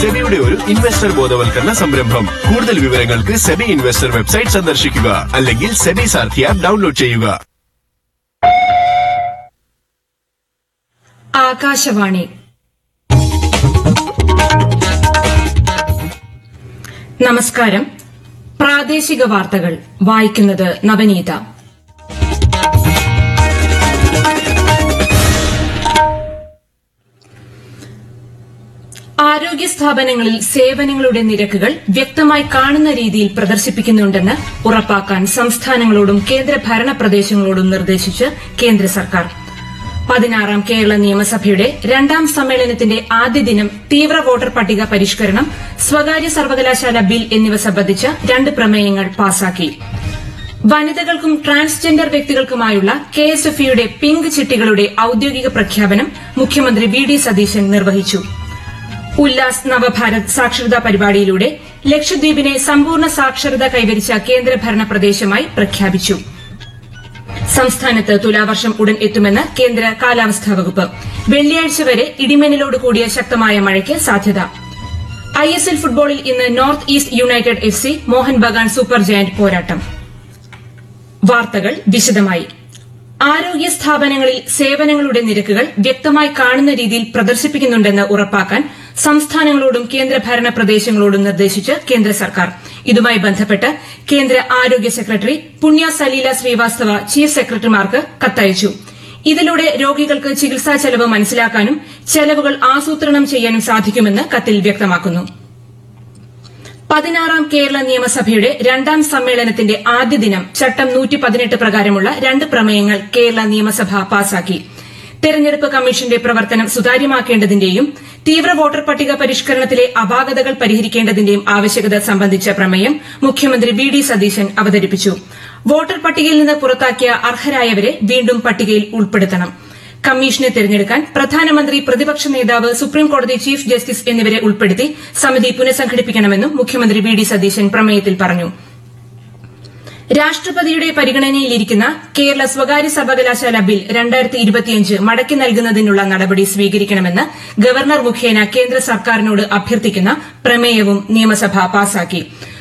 സെബിയുടെ ഒരു ഇൻവെസ്റ്റർ ബോധവൽക്കരണ സംരംഭം കൂടുതൽ വിവരങ്ങൾക്ക് സെബി ഇൻവെസ്റ്റർ വെബ്സൈറ്റ് സന്ദർശിക്കുക അല്ലെങ്കിൽ സെബി സാർഥി ആപ്പ് ഡൗൺലോഡ് ചെയ്യുക ആകാശവാണി നമസ്കാരം പ്രാദേശിക വാർത്തകൾ വായിക്കുന്നത് നവനീത ആരോഗ്യ സ്ഥാപനങ്ങളിൽ സേവനങ്ങളുടെ നിരക്കുകൾ വ്യക്തമായി കാണുന്ന രീതിയിൽ പ്രദർശിപ്പിക്കുന്നുണ്ടെന്ന് ഉറപ്പാക്കാൻ സംസ്ഥാനങ്ങളോടും കേന്ദ്ര ഭരണ പ്രദേശങ്ങളോടും നിർദ്ദേശിച്ച് കേന്ദ്ര സർക്കാർ പതിനാറാം കേരള നിയമസഭയുടെ രണ്ടാം സമ്മേളനത്തിന്റെ ആദ്യ ദിനം തീവ്ര വോട്ടർ പട്ടിക പരിഷ്കരണം സ്വകാര്യ സർവകലാശാല ബിൽ എന്നിവ സംബന്ധിച്ച് രണ്ട് പ്രമേയങ്ങൾ പാസാക്കി വനിതകൾക്കും ട്രാൻസ്ജെൻഡർ വ്യക്തികൾക്കുമായുള്ള കെ എസ് എഫ് ഇയുടെ പിങ്ക് ചിട്ടികളുടെ ഔദ്യോഗിക പ്രഖ്യാപനം മുഖ്യമന്ത്രി വി ഡി സതീശൻ നിർവഹിച്ചു ഉല്ലാസ് നവഭാരത് സാക്ഷരതാ പരിപാടിയിലൂടെ ലക്ഷദ്വീപിനെ സമ്പൂർണ്ണ സാക്ഷരത കൈവരിച്ച കേന്ദ്രഭരണ പ്രദേശമായി പ്രഖ്യാപിച്ചു സംസ്ഥാനത്ത് തുലാവർഷം ഉടൻ എത്തുമെന്ന് കേന്ദ്ര കാലാവസ്ഥാ വകുപ്പ് വെള്ളിയാഴ്ച വരെ ഇടിമിന്നലോട് കൂടിയ ശക്തമായ മഴയ്ക്ക് സാധ്യത ഐ എസ് എൽ ഫുട്ബോളിൽ ഇന്ന് North East United F C Mohun Bagan super giant പോരാട്ടം വാർത്തകൾ വിശദമായി ആരോഗ്യ സ്ഥാപനങ്ങളിൽ സേവനങ്ങളുടെ നിരക്കുകൾ വ്യക്തമായി കാണുന്ന രീതിയിൽ പ്രദർശിപ്പിക്കുന്നുണ്ടെന്ന് ഉറപ്പാക്കാൻ സംസ്ഥാനങ്ങളോടും കേന്ദ്രഭരണ പ്രദേശങ്ങളോടും നിർദ്ദേശിച്ച് കേന്ദ്ര സർക്കാർ ഇതുമായി ബന്ധപ്പെട്ട് കേന്ദ്ര ആരോഗ്യ സെക്രട്ടറി പുണ്യ സലീല ശ്രീവാസ്തവ ചീഫ് സെക്രട്ടറിമാർക്ക് കത്തയച്ചു ഇതിലൂടെ രോഗികൾക്ക് ചികിത്സാ ചെലവ് മനസ്സിലാക്കാനും ചെലവുകൾ ആസൂത്രണം ചെയ്യാനും സാധിക്കുമെന്ന് കത്തിൽ വ്യക്തമാക്കുന്നു പതിനാറാം കേരള നിയമസഭയുടെ രണ്ടാം സമ്മേളനത്തിന്റെ ആദ്യ ദിനം ചട്ടം നൂറ്റി പതിനെട്ട് പ്രകാരമുള്ള രണ്ട് പ്രമേയങ്ങൾ കേരള നിയമസഭ പാസാക്കി തെരഞ്ഞെടുപ്പ് കമ്മീഷന്റെ പ്രവർത്തനം സുതാര്യമാക്കേണ്ടതിന്റെയും തീവ്ര വോട്ടർ പട്ടിക പരിഷ്കരണത്തിലെ അപാകതകൾ പരിഹരിക്കേണ്ടതിന്റെയും ആവശ്യകത സംബന്ധിച്ച പ്രമേയം മുഖ്യമന്ത്രി വി ഡി സതീശൻ അവതരിപ്പിച്ചു വോട്ടർ പട്ടികയിൽ നിന്ന് പുറത്താക്കിയ അർഹരായവരെ വീണ്ടും പട്ടികയിൽ ഉൾപ്പെടുത്തണം കമ്മീഷനെ തെരഞ്ഞെടുക്കാൻ പ്രധാനമന്ത്രി പ്രതിപക്ഷ നേതാവ് സുപ്രീംകോടതി ചീഫ് ജസ്റ്റിസ് എന്നിവരെ ഉൾപ്പെടുത്തി സമിതി പുനഃസംഘടിപ്പിക്കണമെന്നും മുഖ്യമന്ത്രി വി ഡി സതീശൻ പ്രമേയത്തിൽ പറഞ്ഞു രാഷ്ട്രപതിയുടെ പരിഗണനയിലിരിക്കുന്ന കേരള സ്വകാര്യ സർവകലാശാല ബിൽ രണ്ടായിരത്തി ഇരുപത്തിയഞ്ച് മടക്കി നൽകുന്നതിനുള്ള നടപടി സ്വീകരിക്കണമെന്ന് ഗവർണർ മുഖേന കേന്ദ്ര സർക്കാരിനോട് അഭ്യർത്ഥിക്കുന്ന പ്രമേയവും നിയമസഭ പാസാക്കി